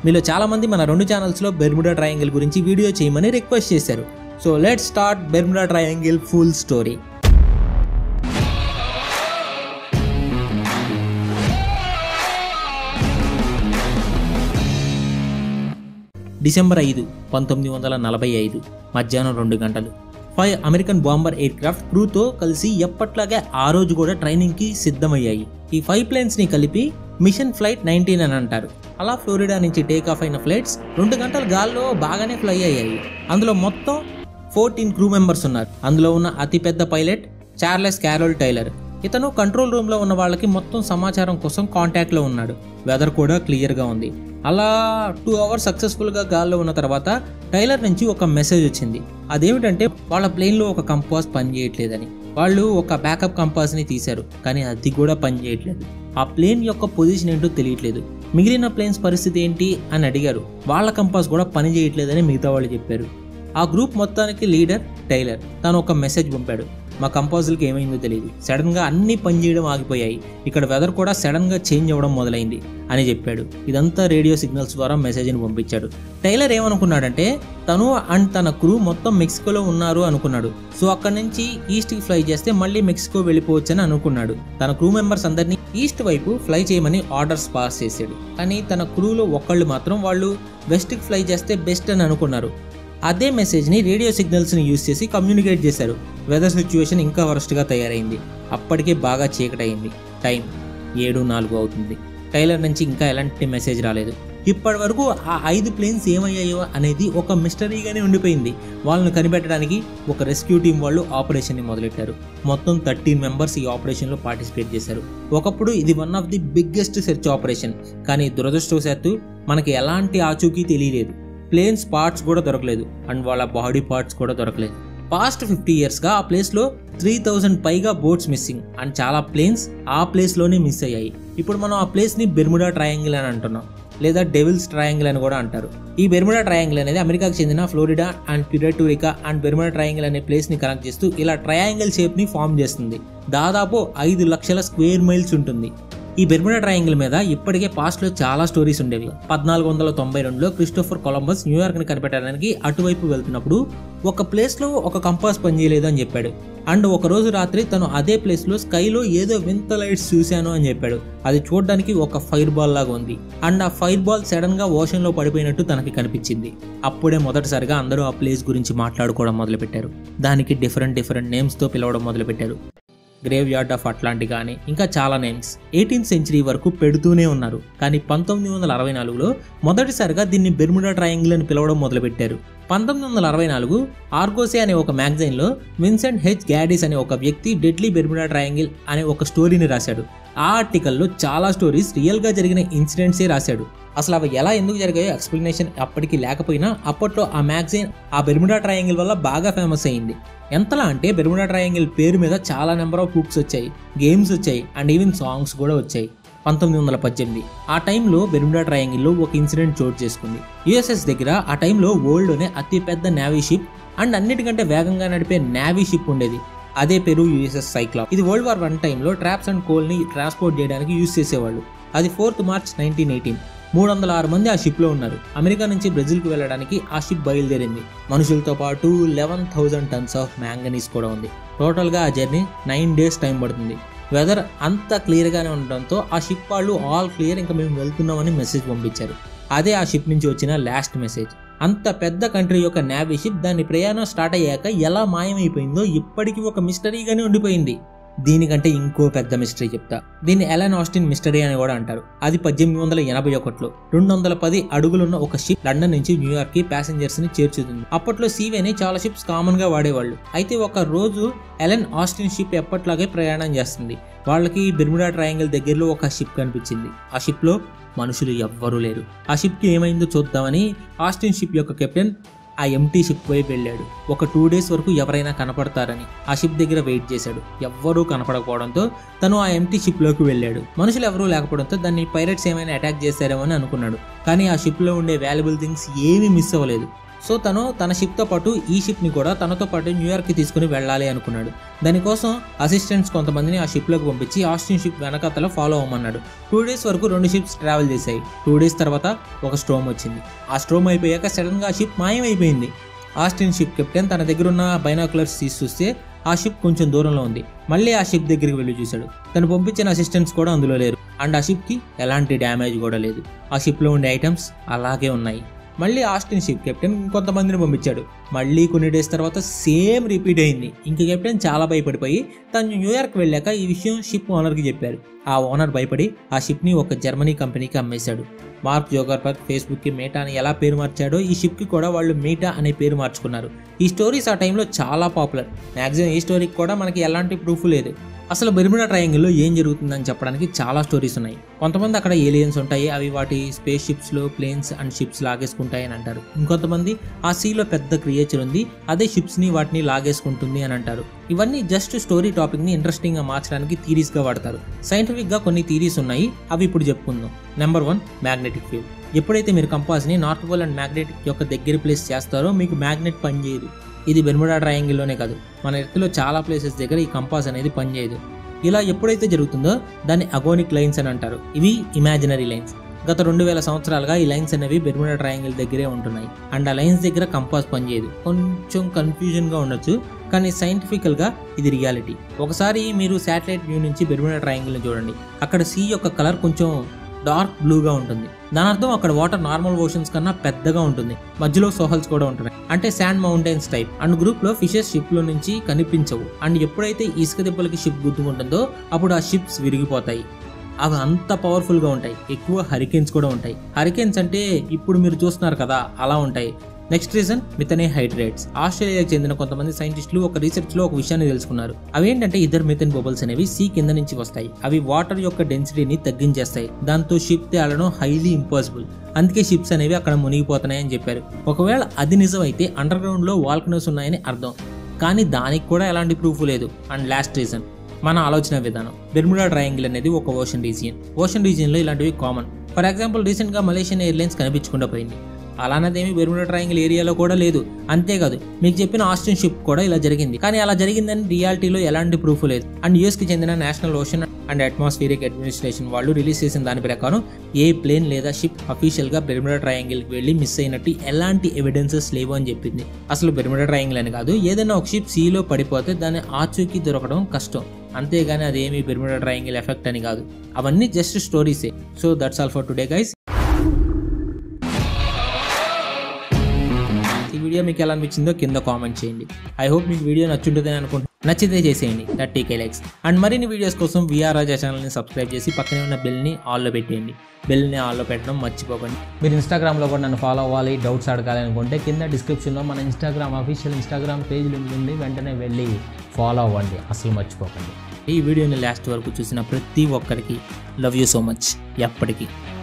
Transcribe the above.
మీలో చాలా మంది మన రెండు ఛానల్స్లో బెర్ముడా ట్రయాంగిల్ గురించి వీడియో చేయమని రిక్వెస్ట్ చేశారు so let start Bermuda triangle full story December ఐదు పంతొమ్మిది వందల నలభై ఐదు మధ్యాహ్నం రెండు గంటలు five American bomber aircraft క్రూతో కలిసి ఎప్పట్లాగే ఆ రోజు కూడా ట్రైనింగ్కి సిద్ధమయ్యాయి ఈ ఫైవ్ ప్లేన్స్ని కలిపి మిషన్ ఫ్లైట్ నైన్టీన్ అని అంటారు అలా ఫ్లోరిడా నుంచి టేక్ ఆఫ్ అయిన ఫ్లైట్స్ రెండు గంటల గాల్లో బాగానే ఫ్లై అయ్యాయి అందులో మొత్తం ఫోర్టీన్ క్రూ మెంబర్స్ ఉన్నారు అందులో ఉన్న అతిపెద్ద పైలట్ చార్లెస్ క్యారోల్ టైలర్ ఇతను కంట్రోల్ రూమ్లో ఉన్న వాళ్ళకి మొత్తం సమాచారం కోసం కాంటాక్ట్లో ఉన్నాడు వెదర్ కూడా క్లియర్గా ఉంది అలా టూ అవర్స్ సక్సెస్ఫుల్గా గాల్లో ఉన్న తర్వాత టైలర్ నుంచి ఒక మెసేజ్ వచ్చింది అదేమిటంటే వాళ్ళ ప్లేన్లో ఒక కంపాస్ పనిచేయట్లేదని వాళ్ళు ఒక బ్యాకప్ కంపాస్ని తీశారు కానీ అది కూడా పనిచేయట్లేదు ఆ ప్లేన్ యొక్క పొజిషన్ ఏంటో తెలియట్లేదు మిగిలిన ప్లేన్స్ పరిస్థితి ఏంటి అని అడిగారు వాళ్ళ కంపాస్ కూడా పని చేయట్లేదని మిగతా వాళ్ళు చెప్పారు ఆ గ్రూప్ మొత్తానికి లీడర్ టైలర్ తను ఒక మెసేజ్ పంపాడు మా కంపోజర్కి ఏమైందో తెలియదు సడన్గా అన్ని పనిచేయడం ఆగిపోయాయి ఇక్కడ వెదర్ కూడా సడన్గా చేంజ్ అవ్వడం మొదలైంది అని చెప్పాడు ఇదంతా రేడియో సిగ్నల్స్ ద్వారా మెసేజ్ని పంపించాడు టైలర్ ఏమనుకున్నాడంటే తను అండ్ తన క్రూ మొత్తం మెక్సికోలో ఉన్నారు అనుకున్నాడు సో అక్కడి నుంచి ఈస్ట్కి ఫ్లై చేస్తే మళ్ళీ మెక్సికో వెళ్ళిపోవచ్చని అనుకున్నాడు తన క్రూ మెంబర్స్ అందరినీ ఈస్ట్ వైపు ఫ్లై చేయమని ఆర్డర్స్ పాస్ చేశాడు కానీ తన క్రూలో ఒక్కళ్ళు మాత్రం వాళ్ళు వెస్ట్కి ఫ్లై చేస్తే బెస్ట్ అని అనుకున్నారు అదే మెసేజ్ని రేడియో సిగ్నల్స్ని యూజ్ చేసి కమ్యూనికేట్ చేశారు వెదర్ సిచ్యువేషన్ ఇంకా వరస్ట్గా తయారైంది అప్పటికే బాగా చీకటయింది టైం ఏడు నాలుగు అవుతుంది టైలర్ నుంచి ఇంకా ఎలాంటి మెసేజ్ రాలేదు ఇప్పటి వరకు ఆ ఐదు ప్లేన్స్ ఏమయ్యాయో అనేది ఒక మిస్టరీగానే ఉండిపోయింది వాళ్ళని కనిపెట్టడానికి ఒక రెస్క్యూ టీం వాళ్ళు ఆపరేషన్ని మొదలెట్టారు మొత్తం థర్టీన్ మెంబర్స్ ఈ ఆపరేషన్లో పార్టిసిపేట్ చేశారు ఒకప్పుడు ఇది one of the biggest search operation కానీ దురదృష్టవశాత్తు మనకి ఎలాంటి ఆచూకీ తెలియలేదు ప్లేన్స్ పార్ట్స్ కూడా దొరకలేదు అండ్ వాళ్ళ బాడీ పార్ట్స్ కూడా దొరకలేదు పాస్ట్ ఫిఫ్టీ ఇయర్స్గా ఆ ప్లేస్లో త్రీ థౌజండ్ పైగా బోట్స్ మిస్సింగ్ అండ్ చాలా ప్లేన్స్ ఆ ప్లేస్లోనే మిస్ అయ్యాయి ఇప్పుడు మనం ఆ ప్లేస్ని బెర్ముడా ట్రయాంగిల్ అని అంటున్నాం లేదా డెవిల్స్ ట్రయాంగిల్ అని కూడా అంటారు ఈ బెర్ముడా ట్రయాంగిల్ అనేది అమెరికాకు చెందిన Florida and Puerto Rico and Bermuda triangle అనే ప్లేస్ని కనెక్ట్ చేస్తూ ఇలా ట్రయాంగిల్ షేప్ని ఫామ్ చేస్తుంది దాదాపు ఐదు లక్షల స్క్వేర్ మైల్స్ ఉంటుంది ఈ బెర్ముడా ట్రయాంగిల్ మీద ఇప్పటికే పాస్ట్లో చాలా స్టోరీస్ ఉండేవి పద్నాలుగు వందల తొంభై రెండులో క్రిస్టోఫర్ కొలంబస్ న్యూయార్క్ని కనిపెట్టడానికి అటువైపు వెళ్తున్నప్పుడు ఒక ప్లేస్లో ఒక కంపాస్ పనిచేయలేదు అని చెప్పాడు అండ్ ఒక రోజు రాత్రి తను అదే ప్లేస్లో స్కైలో ఏదో వింత లైట్స్ చూశాను అని చెప్పాడు అది చూడడానికి ఒక ఫైర్ బాల్ లాగా ఉంది అండ్ ఆ ఫైర్ బాల్ సడన్గా ఓషన్లో పడిపోయినట్టు తనకి కనిపించింది అప్పుడే మొదటిసారిగా అందరూ ఆ ప్లేస్ గురించి మాట్లాడుకోవడం మొదలుపెట్టారు దానికి డిఫరెంట్ డిఫరెంట్ నేమ్స్తో పిలవడం మొదలుపెట్టారు గ్రేవ్ యార్డ్ ఆఫ్ అట్లాంటికా అని ఇంకా చాలా నేమ్స్ ఎయిటీన్త్ సెంచరీ వరకు పెడుతూనే ఉన్నారు కానీ పంతొమ్మిది వందల అరవై నాలుగులో మొదటిసారిగా దీన్ని బెర్ముడా ట్రయాంగిల్ అని పిలవడం మొదలుపెట్టారు పంతొమ్మిది వందల అరవై నాలుగు ఆర్గోసే అనే ఒక మ్యాగజైన్లో విన్సెంట్ హెచ్ గ్యాడిస్ అనే ఒక వ్యక్తి డెడ్లీ బెర్ముడా ట్రయాంగిల్ అనే ఒక స్టోరీని రాశాడు ఆ ఆర్టికల్లో చాలా స్టోరీస్ రియల్గా జరిగిన ఇన్సిడెంట్సే రాశాడు అసలు అవి ఎలా ఎందుకు జరిగాయో ఎక్స్ప్లెనేషన్ అప్పటికి లేకపోయినా అప్పట్లో ఆ మ్యాగజైన్ ఆ బెర్ముడా ట్రయాంగిల్ వల్ల బాగా ఫేమస్ అయింది ఎంతలా అంటే బెర్ముడా ట్రయాంగిల్ పేరు మీద చాలా నెంబర్ ఆఫ్ బుక్స్ వచ్చాయి గేమ్స్ వచ్చాయి అండ్ ఈవెన్ సాంగ్స్ కూడా వచ్చాయి పంతొమ్మిది వందల పద్దెనిమిది ఆ టైంలో బెర్ముడా ట్రయాంగిల్లో ఒక ఇన్సిడెంట్ చోటు చేసుకుంది యుఎస్ఎస్ దగ్గర ఆ టైంలో వరల్డ్లోనే అతిపెద్ద నేవీ షిప్ అండ్ అన్నిటికంటే వేగంగా నడిపే నేవీ షిప్ ఉండేది అదే పేరు యుఎస్ఎస్ సైక్లాప్ ఇది వరల్డ్ వార్ వన్ టైంలో ట్రాప్స్ అండ్ కోల్ని ట్రాన్స్పోర్ట్ చేయడానికి యూజ్ చేసేవాళ్ళు అది ఫోర్త్ మార్చ్ నైన్టీన్ ఎయిటీన్ మూడు వందల ఆరు మంది ఆ షిప్లో ఉన్నారు అమెరికా నుంచి బ్రెజిల్కి వెళ్ళడానికి ఆ షిప్ బయలుదేరింది మనుషులతో పాటు eleven thousand tons of manganese కూడా ఉంది టోటల్గా ఆ జర్నీ నైన్ డేస్ టైం పడుతుంది వెదర్ అంత క్లియర్గానే ఉండడంతో ఆ షిప్ వాళ్ళు ఆల్ క్లియర్ ఇంకా మేము వెళ్తున్నామని మెసేజ్ పంపించారు అదే ఆ షిప్ నుంచి వచ్చిన లాస్ట్ మెసేజ్ అంత పెద్ద కంట్రీ యొక్క నేవీ షిప్ దాని ప్రయాణం స్టార్ట్ అయ్యాక ఎలా మాయమైపోయిందో ఇప్పటికీ ఒక మిస్టరీగానే ఉండిపోయింది దీనికంటే ఇంకో పెద్ద మిస్టరీ చెప్తా దీన్ని ఎలన్ ఆస్టిన్ మిస్టరీ అని కూడా అంటారు అది పద్దెనిమిది వందల ఎనభై ఒకటిలో రెండు వందల పది అడుగులున్న ఒక షిప్ లండన్ నుంచి న్యూయార్క్ కి ప్యాసింజర్స్ ని చేర్చుతుంది అప్పట్లో సీవేని చాలా షిప్స్ కామన్ గా వాడేవాళ్ళు అయితే ఒక రోజు ఎలన్ ఆస్టిన్ షిప్ ఎప్పట్లాగే ప్రయాణం చేస్తుంది వాళ్ళకి బెర్ముడా ట్రయాంగిల్ దగ్గరలో ఒక షిప్ కనిపించింది ఆ షిప్ లో మనుషులు ఎవ్వరూ లేరు ఆ షిప్కి ఏమైందో చూద్దామని ఆస్టిన్ షిప్ యొక్క కెప్టెన్ ఆ ఎంటీ షిప్ వైపు వెళ్ళాడు ఒక టూ డేస్ వరకు ఎవరైనా కనపడతారని ఆ షిప్ దగ్గర వెయిట్ చేశాడు ఎవ్వరూ కనపడకపోవడంతో తను ఆ ఎంటీ షిప్లోకి వెళ్ళాడు మనుషులు ఎవరూ లేకపోవడంతో దాన్ని పైరట్స్ ఏమైనా అటాక్ చేశారేమో అని అనుకున్నాడు కానీ ఆ షిప్లో ఉండే వాల్యుబుల్ థింగ్స్ ఏమీ మిస్ అవ్వలేదు సో తను తన షిప్తో పాటు ఈ షిప్ని కూడా తనతో పాటు న్యూయార్క్కి తీసుకుని వెళ్ళాలి అనుకున్నాడు దానికోసం అసిస్టెంట్స్ కొంతమందిని ఆ షిప్లోకి పంపించి ఆస్టిన్ షిప్ వెనకాతల ఫాలో అవ్వమన్నాడు టూ డేస్ వరకు రెండు షిప్స్ ట్రావెల్ చేశాయి టూ డేస్ తర్వాత ఒక స్ట్రోమ్ వచ్చింది ఆ స్ట్రోమ్ అయిపోయాక సడన్గా ఆ షిప్ మాయమైపోయింది ఆస్టిన్ షిప్ కెప్టెన్ తన దగ్గర ఉన్న బైనాకులర్స్ తీసి చూస్తే ఆ షిప్ కొంచెం దూరంలో ఉంది మళ్ళీ ఆ షిప్ దగ్గరికి వెళ్ళి చూశాడు తను పంపించిన అసిస్టెంట్స్ కూడా అందులో లేరు అండ్ ఆ షిప్కి ఎలాంటి డ్యామేజ్ కూడా లేదు ఆ షిప్లో ఉండే ఐటమ్స్ అలాగే ఉన్నాయి మళ్ళీ ఆస్టిన్ షిప్ కెప్టెన్ ఇంకొంతమందిని పంపించాడు మళ్ళీ కొన్ని డేస్ తర్వాత సేమ్ రిపీట్ అయింది ఇంక కెప్టెన్ చాలా భయపడిపోయి తను న్యూయార్క్ వెళ్ళాక ఈ విషయం షిప్ ఓనర్కి చెప్పారు ఆ ఓనర్ భయపడి ఆ షిప్ని ఒక జర్మనీ కంపెనీకి అమ్మేశాడు మార్క్ జోగర్బర్గ్ ఫేస్బుక్కి మేటా అని ఎలా పేరు మార్చాడో ఈ షిప్కి కూడా వాళ్ళు మేటా అనే పేరు మార్చుకున్నారు ఈ స్టోరీస్ ఆ టైంలో చాలా పాపులర్ మ్యాక్సిమం ఈ స్టోరీకి కూడా మనకి ఎలాంటి ప్రూఫ్ లేదు అసలు బెర్ముడా ట్రయాంగిల్లో ఏం జరుగుతుందని చెప్పడానికి చాలా స్టోరీస్ ఉన్నాయి కొంతమంది అక్కడ ఏలియన్స్ ఉంటాయి అవి వాటి స్పేస్ షిప్స్లో ప్లేన్స్ అండ్ షిప్స్ లాగేసుకుంటాయి అని అంటారు ఇంకొంతమంది ఆ సీలో పెద్ద క్రియేచర్ ఉంది అదే షిప్స్ని వాటిని లాగేసుకుంటుంది అని అంటారు ఇవన్నీ జస్ట్ స్టోరీ టాపిక్ని ఇంట్రెస్టింగ్గా మార్చడానికి థీరీస్గా వాడతారు సైంటిఫిక్గా కొన్ని థీరీస్ ఉన్నాయి అవి ఇప్పుడు చెప్పుకుందాం నెంబర్ వన్ మ్యాగ్నెటిక్ ఫీల్డ్ ఎప్పుడైతే మీరు కంపాస్ని నార్త్ పోల్ అండ్ మ్యాగ్నెటిక్ యొక్క దగ్గర ప్లేస్ చేస్తారో మీకు మ్యాగ్నెట్ పనిచేయదు ఇది బెర్ముడా ట్రయాంగిల్లోనే కాదు మన ఎర్త్లో చాలా ప్లేసెస్ దగ్గర ఈ కంపాస్ అనేది పనిచేయదు ఇలా ఎప్పుడైతే జరుగుతుందో దాన్ని అగోనిక్ లైన్స్ అని అంటారు ఇవి ఇమాజినరీ లైన్స్ గత రెండు వేల సంవత్సరాలుగా ఈ లైన్స్ అనేవి బెర్ముడా ట్రయాంగిల్ దగ్గరే ఉంటున్నాయి అండ్ ఆ లైన్స్ దగ్గర కంపాస్ పనిచేయదు కొంచెం కన్ఫ్యూజన్గా ఉండొచ్చు కానీ సైంటిఫికల్గా ఇది రియాలిటీ ఒకసారి మీరు శాటిలైట్ వ్యూ నుంచి బెర్ముడా ట్రయాంగిల్ని చూడండి అక్కడ సీ యొక్క కలర్ కొంచెం డార్క్ బ్లూగా ఉంటుంది దాని అర్థం అక్కడ వాటర్ నార్మల్ ఓషన్స్ కన్నా పెద్దగా ఉంటుంది మధ్యలో సోహల్స్ కూడా ఉంటున్నాయి అంటే sand mountains type and group లో ఫిషెస్ షిప్ లో నుంచి కనిపించవు అండ్ ఎప్పుడైతే ఇసుక దెబ్బలకి షిప్ గుర్తుకుంటుందో అప్పుడు ఆ షిప్స్ విరిగిపోతాయి అవి అంత పవర్ఫుల్ గా ఉంటాయి ఎక్కువ హరికేన్స్ కూడా ఉంటాయి హరికేన్స్ అంటే ఇప్పుడు మీరు చూస్తున్నారు కదా అలా ఉంటాయి నెక్స్ట్ రీజన్ మిథనే హైడ్రేట్స్ ఆస్ట్రేలియాకి చెందిన కొంతమంది సైంటిస్టులు ఒక రీసెర్చ్ లో ఒక విషయాన్ని తెలుసుకున్నారు అవేంటంటే ఇద్దరు మిథన్ బబుల్స్ అనేవి సీ కింద నుంచి వస్తాయి అవి వాటర్ యొక్క డెన్సిటీని తగ్గించేస్తాయి దాంతో షిప్ తేలడం హైలీ ఇంపాసిబుల్ అందుకే షిప్స్ అనేవి అక్కడ మునిగిపోతున్నాయని చెప్పారు ఒకవేళ అది నిజమైతే అండర్ గ్రౌండ్ లో వాల్కనోస్ ఉన్నాయని అర్థం కానీ దానికి కూడా ఎలాంటి ప్రూఫ్ లేదు అండ్ లాస్ట్ రీజన్ మన ఆలోచన విధానం బెర్ముడా ట్రయాంగిల్ అనేది ఒక ఓషన్ రీజియన్ ఓషన్ రీజియన్లో ఇలాంటివి కామన్ ఫర్ ఎగ్జాంపుల్ రీసెంట్గా మలేషియన్ ఎయిర్లైన్స్ కనిపించకుండా పోయింది అలానదేమి బెర్ముడా ట్రయాంగిల్ ఏరియాలో కూడా లేదు అంతేకాదు మీకు చెప్పిన ఆస్టిన్ షిప్ కూడా ఇలా జరిగింది కానీ అలా జరిగిందని రియాలిటీలో ఎలాంటి ప్రూఫ్ లేదు అండ్ యూఎస్ కి చెందిన national ocean and atmospheric administration వాళ్ళు రిలీజ్ చేసిన దాని ప్రకారం ఏ ప్లేన్ లేదా షిప్ అఫీషియల్ గా బెర్ముడా ట్రయాంగిల్ కి వెళ్ళి మిస్ అయినట్టు ఎలాంటి ఎవిడెన్సెస్ లేవు అని చెప్పింది అసలు బెర్ముడా ట్రయాంగిల్ అని కాదు ఏదైనా ఒక షిప్ సీలో పడిపోతే దాని ఆచూకీ దొరకడం కష్టం అంతేగాని అదేమి బెర్ముడా ట్రయాంగిల్ ఎఫెక్ట్ అని కాదు అవన్నీ జస్ట్ స్టోరీసే so that's all for today guys ఈ వీడియో మీకు ఎలా అనిపించిందో కింద కామెంట్ చేయండి ఐ హోప్ మీకు వీడియో నచ్చుంటుందని అనుకుంటున్నాను నచ్చితే చేసేయండి థర్టీ లైక్స్ అండ్ మరిన్ని వీడియోస్ కోసం విఆర్ రాజా ఛానల్ని సబ్స్క్రైబ్ చేసి పక్కనే ఉన్న బెల్ని ఆల్లో పెట్టేయండి బెల్ని ఆల్లో పెట్టడం మర్చిపోకండి మీరు ఇన్స్టాగ్రామ్లో కూడా నన్ను ఫాలో అవ్వాలి డౌట్స్ అడగాలి అనుకుంటే కింద డిస్క్రిప్షన్లో మన Instagram official Instagram page link ఉంది వెంటనే వెళ్ళి ఫాలో అవ్వండి అసలు మర్చిపోకండి ఈ వీడియోని లాస్ట్ వరకు చూసిన ప్రతి ఒక్కరికి లవ్ యూ సో మచ్ ఎప్పటికీ